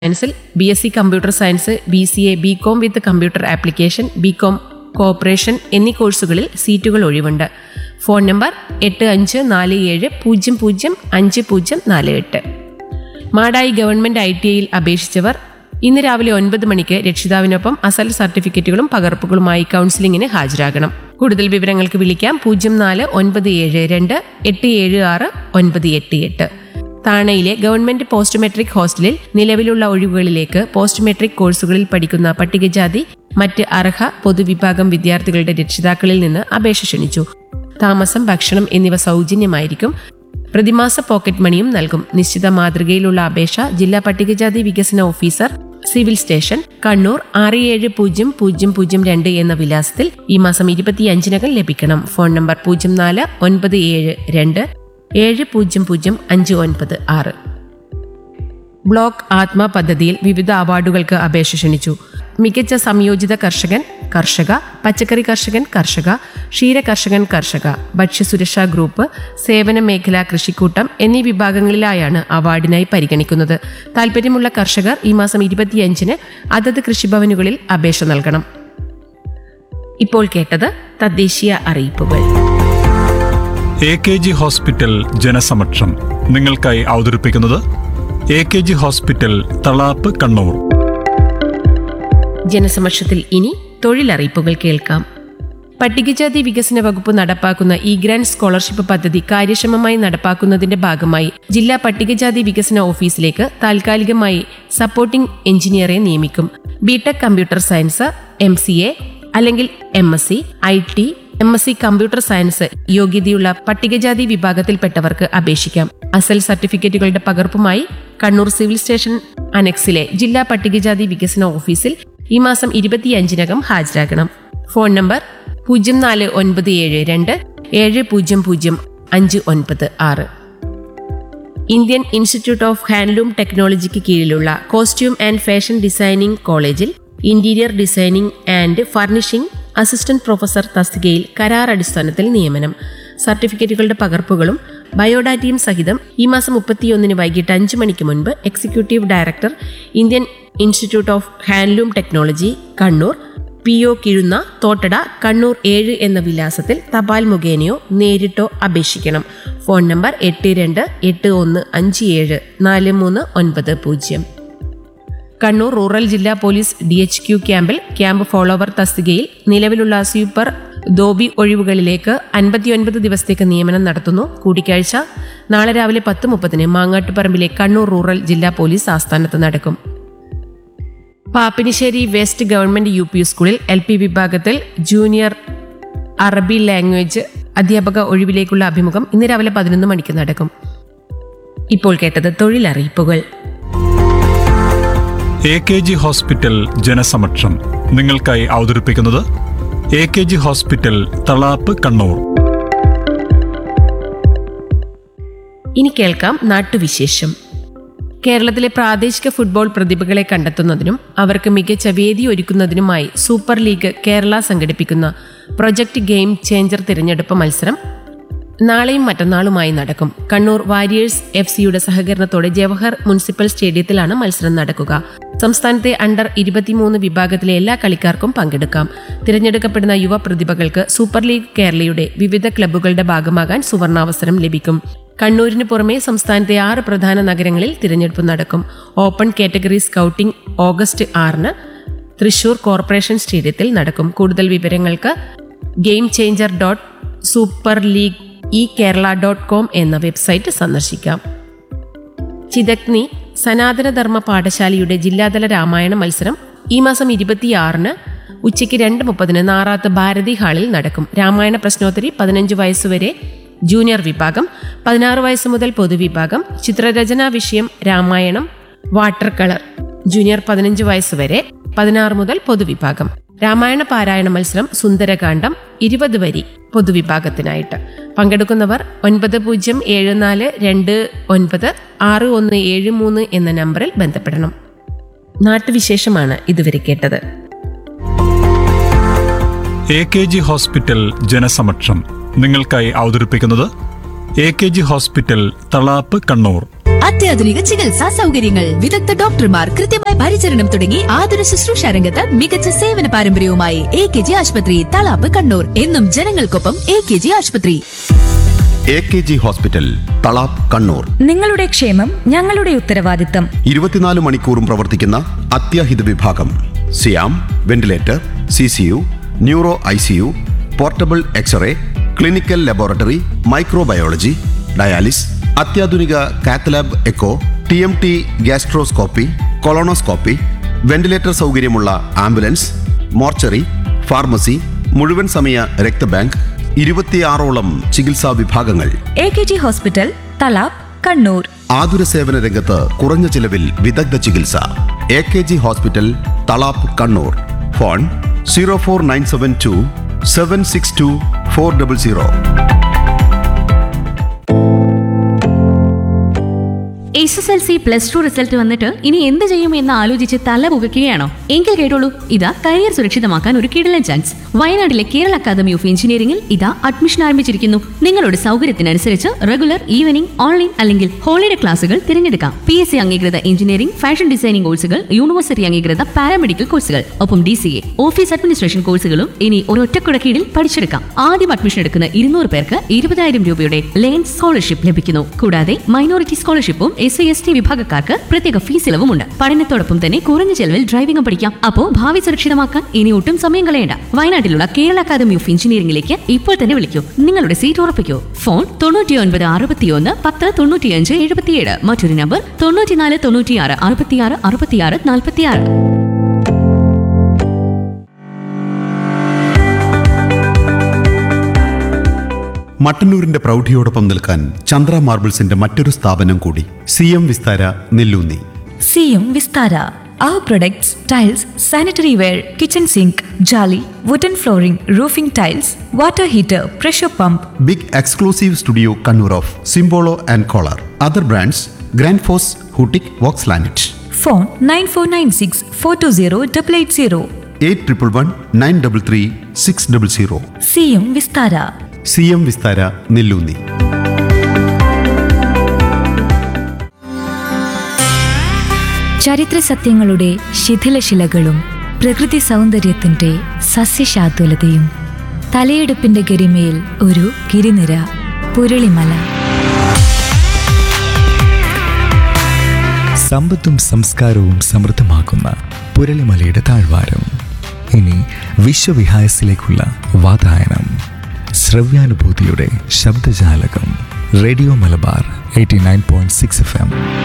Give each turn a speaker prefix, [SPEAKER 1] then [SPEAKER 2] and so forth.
[SPEAKER 1] സയൻസിൽ B S C computer science B C A B com with computer application B com cooperation എന്നീ കോഴ്സുകളിൽ സീറ്റുകൾ ഒഴിവുണ്ട് phone number എട്ട് അഞ്ച് നാല് ഏഴ് പൂജ്യം പൂജ്യം അഞ്ച് പൂജ്യം നാല് എട്ട് മാടായി ഗവൺമെന്റ് ഐ ടി ഐയിൽ അപേക്ഷിച്ചവർ ഇന്ന് രാവിലെ ഒൻപത് മണിക്ക് രക്ഷിതാവിനൊപ്പം അസൽ സർട്ടിഫിക്കറ്റുകളും പകർപ്പുകളുമായി കൗൺസിലിംഗിന് ഹാജരാകണം കൂടുതൽ വിവരങ്ങൾക്ക് വിളിക്കാം പൂജ്യം നാല് ഒൻപത് ഏഴ് രണ്ട് എട്ട് ഏഴ് ആറ് ഒൻപത് എട്ട് എട്ട് താണയിലെ ഗവൺമെന്റ് പോസ്റ്റ് മെട്രിക് ഹോസ്റ്റലിൽ നിലവിലുള്ള ഒഴിവുകളിലേക്ക് പോസ്റ്റ് മെട്രിക് കോഴ്സുകളിൽ പഠിക്കുന്ന പട്ടികജാതി മറ്റ് അർഹ പൊതുവിഭാഗം വിദ്യാർത്ഥികളുടെ രക്ഷിതാക്കളിൽ നിന്ന് അപേക്ഷ ക്ഷണിച്ചു താമസം ഭക്ഷണം എന്നിവ സൗജന്യമായിരിക്കും പ്രതിമാസ പോക്കറ്റ് മണിയും നൽകും നിശ്ചിത മാതൃകയിലുള്ള അപേക്ഷ ജില്ലാ പട്ടികജാതി വികസന ഓഫീസർ സിവിൽ സ്റ്റേഷൻ കണ്ണൂർ ആറ് ഏഴ് പൂജ്യം പൂജ്യം പൂജ്യം രണ്ട് എന്ന വിലാസത്തിൽ ഈ മാസം ഇരുപത്തിയഞ്ചിനകം ലഭിക്കണം ഫോൺ നമ്പർ പൂജ്യം നാല് ഒൻപത് ഏഴ് രണ്ട് ഏഴ് പൂജ്യം പൂജ്യം അഞ്ച് ഒൻപത് ആറ് ബ്ലോക്ക് ആത്മ പദ്ധതിയിൽ വിവിധ അവാർഡുകൾക്ക് അപേക്ഷ ക്ഷണിച്ചു മികച്ച സംയോജിത കർഷകൻ കർഷക പച്ചക്കറി കർഷകൻ കർഷക ക്ഷീര കർഷകൻ കർഷക ഭക്ഷ്യസുരക്ഷാ ഗ്രൂപ്പ് സേവന മേഖല കൃഷിക്കൂട്ടം എന്നീ വിഭാഗങ്ങളിലായാണ് അവാർഡിനായി പരിഗണിക്കുന്നത് താൽപ്പര്യമുള്ള കർഷകർ ഈ മാസം ഇരുപത്തിയഞ്ചിന് അതത് കൃഷിഭവനുകളിൽ അപേക്ഷ നൽകണം ഇപ്പോൾ കേട്ടത് തദ്ദേശീയ അറിയിപ്പുകൾ
[SPEAKER 2] എ കെ ജി ഹോസ്പിറ്റൽ ജനസമക്ഷം നിങ്ങൾക്കായി അവതരിപ്പിക്കുന്നത് A K G hospital Thalap Kannur
[SPEAKER 1] ജനസമക്ഷത്തിൽ ഇനി തൊഴിലറിയിപ്പുകൾ കേൾക്കാം പട്ടികജാതി വികസന വകുപ്പ് നടപ്പാക്കുന്ന ഇ ഗ്രാൻഡ് സ്കോളർഷിപ്പ് പദ്ധതി കാര്യക്ഷമമായി നടപ്പാക്കുന്നതിന്റെ ഭാഗമായി ജില്ലാ പട്ടികജാതി വികസന ഓഫീസിലേക്ക് താൽക്കാലികമായി സപ്പോർട്ടിംഗ് എഞ്ചിനീയറെ നിയമിക്കും B Tech computer science M C A അല്ലെങ്കിൽ M S C I T M S C computer science യോഗ്യതയുള്ള പട്ടികജാതി വിഭാഗത്തിൽപ്പെട്ടവർക്ക് അപേക്ഷിക്കാം അസൽ സർട്ടിഫിക്കറ്റുകളുടെ പകർപ്പുമായി കണ്ണൂർ സിവിൽ സ്റ്റേഷൻ അനക്സിലെ ജില്ലാ പട്ടികജാതി വികസന ഓഫീസിൽ ഈ മാസം ഇരുപത്തിയഞ്ചിനകം ഹാജരാകണം ഫോൺ നമ്പർ പൂജ്യം നാല് ഒൻപത് ഏഴ് രണ്ട് ഏഴ് പൂജ്യം പൂജ്യം അഞ്ച് ഒൻപത് ആറ് ഇന്ത്യൻ ഇൻസ്റ്റിറ്റ്യൂട്ട് ഓഫ് ഹാൻഡ്ലൂം ടെക്നോളജിക്ക് കീഴിലുള്ള കോസ്റ്റ്യൂം ആൻഡ് ഫാഷൻ ഡിസൈനിംഗ് കോളേജിൽ interior designing and furnishing assistant professor തസ്തികയിൽ കരാർ അടിസ്ഥാനത്തിൽ നിയമനം സർട്ടിഫിക്കറ്റുകളുടെ പകർപ്പുകളും ബയോഡാറ്റയും സഹിതം ഈ മാസം മുപ്പത്തിയൊന്നിന് വൈകിട്ട് അഞ്ച് മണിക്ക് മുൻപ് executive director Indian institute of handloom technology Kannur P O Kizhunna Thottada Kannur ഏഴ് എന്ന വിലാസത്തിൽ തപാൽ മുഖേനയോ നേരിട്ടോ അപേക്ഷിക്കണം ഫോൺ നമ്പർ എട്ട് രണ്ട് എട്ട് ഒന്ന് അഞ്ച് ഏഴ് നാല് മൂന്ന് ഒൻപത് പൂജ്യം കണ്ണൂർ റൂറൽ ജില്ലാ പോലീസ് ഡി എച്ച് ക്യു ക്യാമ്പിൽ ക്യാമ്പ് ഫോളോവർ തസ്തികയിൽ നിലവിലുള്ള സൂപ്പർ ദോബി ഒഴിവുകളിലേക്ക് അൻപത്തിയൊൻപത് ദിവസത്തേക്ക് നിയമനം നടത്തുന്നു കൂടിക്കാഴ്ച നാളെ രാവിലെ പത്ത് മുപ്പതിന് മാങ്ങാട്ടുപറമ്പിലെ കണ്ണൂർ റൂറൽ ജില്ലാ പോലീസ് ആസ്ഥാനത്ത് നടക്കും Pappinissery west government U P സ്കൂളിൽ എൽ പി വിഭാഗത്തിൽ ജൂനിയർ അറബി ലാംഗ്വേജ് അധ്യാപക ഒഴിവിലേക്കുള്ള അഭിമുഖം ഇന്ന് രാവിലെ പതിനൊന്ന് മണിക്ക് നടക്കും ഇപ്പോൾ കേട്ടത് തൊഴിലറിയിപ്പുകൾ
[SPEAKER 2] എ കെ ജി ഹോസ്പിറ്റൽ ജനസമക്ഷം നിങ്ങൾക്കായി അവതരിപ്പിക്കുന്നത് A K G hospital Thalap Kannur
[SPEAKER 1] ഇനി കേൾക്കാം നാട്ടുവിശേഷം കേരളത്തിലെ പ്രാദേശിക ഫുട്ബോൾ പ്രതിഭകളെ കണ്ടെത്തുന്നതിനും അവർക്ക് മികച്ച വേദി ഒരുക്കുന്നതിനുമായി സൂപ്പർ ലീഗ് കേരള സംഘടിപ്പിക്കുന്ന പ്രൊജക്ട് ഗെയിം ചേഞ്ചർ തിരഞ്ഞെടുപ്പ് മത്സരം നാളെയും മറ്റന്നാളുമായി നടക്കും കണ്ണൂർ വാരിയേഴ്സ് എഫ് സിയുടെ സഹകരണത്തോടെ ജവഹർ മുനിസിപ്പൽ സ്റ്റേഡിയത്തിലാണ് മത്സരം നടക്കുക സംസ്ഥാനത്തെ അണ്ടർ ഇരുപത്തിമൂന്ന് വിഭാഗത്തിലെ എല്ലാ കളിക്കാർക്കും പങ്കെടുക്കാം തിരഞ്ഞെടുക്കപ്പെടുന്ന യുവ പ്രതിഭകൾക്ക് സൂപ്പർ ലീഗ് കേരളയുടെ വിവിധ ക്ലബ്ബുകളുടെ ഭാഗമാകാൻ സുവർണാവസരം ലഭിക്കും കണ്ണൂരിന് പുറമെ സംസ്ഥാനത്തെ ആറ് പ്രധാന നഗരങ്ങളിൽ തിരഞ്ഞെടുപ്പ് നടക്കും ഓപ്പൺ കാറ്റഗറി സ്കൗട്ടിംഗ് ഓഗസ്റ്റ് ആറിന് തൃശൂർ കോർപ്പറേഷൻ സ്റ്റേഡിയത്തിൽ നടക്കും കൂടുതൽ വിവരങ്ങൾക്ക് game changer dot super league E Kerala dot com എന്ന വെബ്സൈറ്റ് സന്ദർശിക്കാം ചിതഗ്നി സനാതനധർമ്മ പാഠശാലയുടെ ജില്ലാതല രാമായണ മത്സരം ഈ മാസം ഇരുപത്തിയാറിന് ഉച്ചയ്ക്ക് രണ്ട് മുപ്പതിന് നാറാത്ത് ഭാരതി ഹാളിൽ നടക്കും രാമായണ പ്രശ്നോത്തരി പതിനഞ്ച് വയസ്സുവരെ ജൂനിയർ വിഭാഗം പതിനാറ് വയസ്സ് മുതൽ പൊതുവിഭാഗം ചിത്രരചനാ വിഷയം രാമായണം വാട്ടർ കളർ ജൂനിയർ പതിനഞ്ച് വയസ്സുവരെ പതിനാറ് മുതൽ പൊതുവിഭാഗം രാമായണ പാരായണ മത്സരം സുന്ദരകാന്ഡം ഇരുപത് വരി പൊതുവിഭാഗത്തിനായിട്ട് പങ്കെടുക്കുന്നവർ ഒൻപത് പൂജ്യം ഏഴ് നാല് രണ്ട് ഒൻപത് ആറ് ഒന്ന് ഏഴ് മൂന്ന് എന്ന നമ്പറിൽ ബന്ധപ്പെടണം നാട്ടുവിശേഷമാണ് ഇതുവരെ കേട്ടത്
[SPEAKER 2] എ കെ ജി ഹോസ്പിറ്റൽ ജനസമക്ഷം നിങ്ങൾക്കായി അവതരിപ്പിക്കുന്നത് A K G hospital Thalap Kannur
[SPEAKER 3] അത്യാധുനിക ചികിത്സാ സൗകര്യങ്ങൾ വിദഗ്ധ ഡോക്ടർമാർ കൃത്യമായ പരിചരണം തുടങ്ങി ആതുര ശുശ്രൂഷ രംഗത്ത് മികച്ച സേവന പാരമ്പര്യവുമായി എ കെ ജി ആശുപത്രി തളാപ്പ് കണ്ണൂർ എന്നും ജനങ്ങൾക്കൊപ്പം എ കെ ജി ആശുപത്രി
[SPEAKER 4] A K G hospital Thalap Kannur
[SPEAKER 5] നിങ്ങളുടെ ക്ഷേമം ഞങ്ങളുടെ ഉത്തരവാദിത്തം
[SPEAKER 4] ഇരുപത്തിനാല് മണിക്കൂറും പ്രവർത്തിക്കുന്ന അത്യാഹിത വിഭാഗം സിയാം ventilator C C U neuro I C U portable x ray clinical laboratory microbiology dialysis അത്യാധുനിക cath lab echo T M T gastroscopy colonoscopy ventilator സൗകര്യമുള്ള ആംബുലൻസ് മോർച്ചറി ഫാർമസി മുഴുവൻ സമയ രക്തബാങ്ക് ഇരുപത്തിയാറോളം ചികിത്സാ വിഭാഗങ്ങൾ
[SPEAKER 5] A K G hospital Thalap Kannur
[SPEAKER 4] ആതുര സേവന രംഗത്ത് കുറഞ്ഞ ചിലവിൽ വിദഗ്ധ ചികിത്സ A K G hospital Thalap Kannur phone zero four nine seven two seven six two four double zero
[SPEAKER 6] S S L C plus two result വന്നിട്ട് ഇനി എന്ത് ചെയ്യും എന്ന് ആലോചിച്ച് തല പുകയ്ക്കുകയാണോ എങ്കിൽ കേട്ടോളൂ ഇതാ കരിയർ സുരക്ഷിതമാക്കാൻ ഒരു കിടലൻ ചാൻസ് വയനാട്ടിലെ കേരള അക്കാദമി ഓഫ് എഞ്ചിനീയറിംഗിൽ ഇതാ അഡ്മിഷൻ ആരംഭിച്ചിരിക്കുന്നു നിങ്ങളുടെ സൗകര്യത്തിനനുസരിച്ച് റെഗുലർ ഈവനിംഗ് ഓൺലൈൻ അല്ലെങ്കിൽ ഹോളിഡേ ക്ലാസുകൾ തിരഞ്ഞെടുക്കാം പി എസ് സി അംഗീകൃത എഞ്ചിനീയറിംഗ് ഫാഷൻ ഡിസൈനിംഗ് കോഴ്സുകൾ യൂണിവേഴ്സിറ്റി അംഗീകൃത പാരാമെഡിക്കൽ കോഴ്സുകൾ ഒപ്പം D C A office administration കോഴ്സുകളും ഇനി ഒരൊറ്റക്കുട കീഴിൽ പഠിച്ചെടുക്കാം ആദ്യം അഡ്മിഷൻ എടുക്കുന്ന ഇരുന്നൂറ് പേർക്ക് ഇരുപതായിരം രൂപയുടെ ലേൺ സ്കോളർഷിപ്പ് ലഭിക്കുന്നു കൂടാതെ മൈനോറിറ്റി സ്കോളർഷിപ്പും എസ് സി എസ് ടി വിഭാഗക്കാർക്ക് പ്രത്യേക ഫീസ് ഇളവുമുണ്ട് പഠനത്തോടൊപ്പം തന്നെ കുറഞ്ഞ ചെലവിൽ ഡ്രൈവിംഗും പഠിക്കാം അപ്പോ ഭാവി സുരക്ഷിതമാക്കാൻ ഇനി ഒട്ടും സമയം കളയണ്ട വയനാട്ടിലുള്ള കേരള അക്കാദമി ഓഫ് എഞ്ചിനീയറിംഗിലേക്ക് ഇപ്പോൾ തന്നെ വിളിക്കൂ നിങ്ങളുടെ സീറ്റ് ഉറപ്പിക്കൂ ഫോൺ തൊണ്ണൂറ്റി ഒൻപത് അറുപത്തിയൊന്ന് പത്ത് തൊണ്ണൂറ്റിയഞ്ച് എഴുപത്തിയേഴ് മറ്റൊരു നമ്പർ തൊണ്ണൂറ്റിനാല് തൊണ്ണൂറ്റിയാറ് അറുപത്തിയാറ് അറുപത്തിയാറ് നാൽപ്പത്തിയാറ്
[SPEAKER 4] മട്ടന്നൂരിന്റെ പ്രൗഢിയോടൊപ്പം നിൽക്കാൻ ചന്ദ്ര മാർബിൾസിന്റെ മറ്റൊരു സ്ഥാപനം കൂടി C M Vistara Nellunni
[SPEAKER 5] C M Vistara our products tiles sanitary ware kitchen sink ജാലി wooden flooring roofing tiles water heater pressure pump
[SPEAKER 4] big exclusive studio Kannur of Simpolo and Kohler other brands grand ഫോസ് ഹൂട്ടിക് വോക്സ് ലാനറ്റ്
[SPEAKER 5] phone nine four nine six four two zero double eight zero
[SPEAKER 4] eight triple one nine double three six double zero
[SPEAKER 5] C M Vistara
[SPEAKER 4] C M Vistara Nellunni
[SPEAKER 5] ചരിത്ര സത്യങ്ങളുടെ ശിഥിലശിലകളും പ്രകൃതി സൗന്ദര്യത്തിന്റെ സസ്യശാതുലതയും തലയെടുപ്പിന്റെ ഗരിമയിൽ ഒരു ഗിരിനിര പുരളിമല
[SPEAKER 7] സമ്പത്തും സംസ്കാരവും സമൃദ്ധമാക്കുന്ന പുരളിമലയുടെ താഴ്വാരം ഇനി വിശ്വവിഹായസിലേക്കുള്ള വാതായനം ശ്രവ്യാനുഭൂതിയുടെ ശബ്ദജാലകം radio Malabar eighty nine point six F M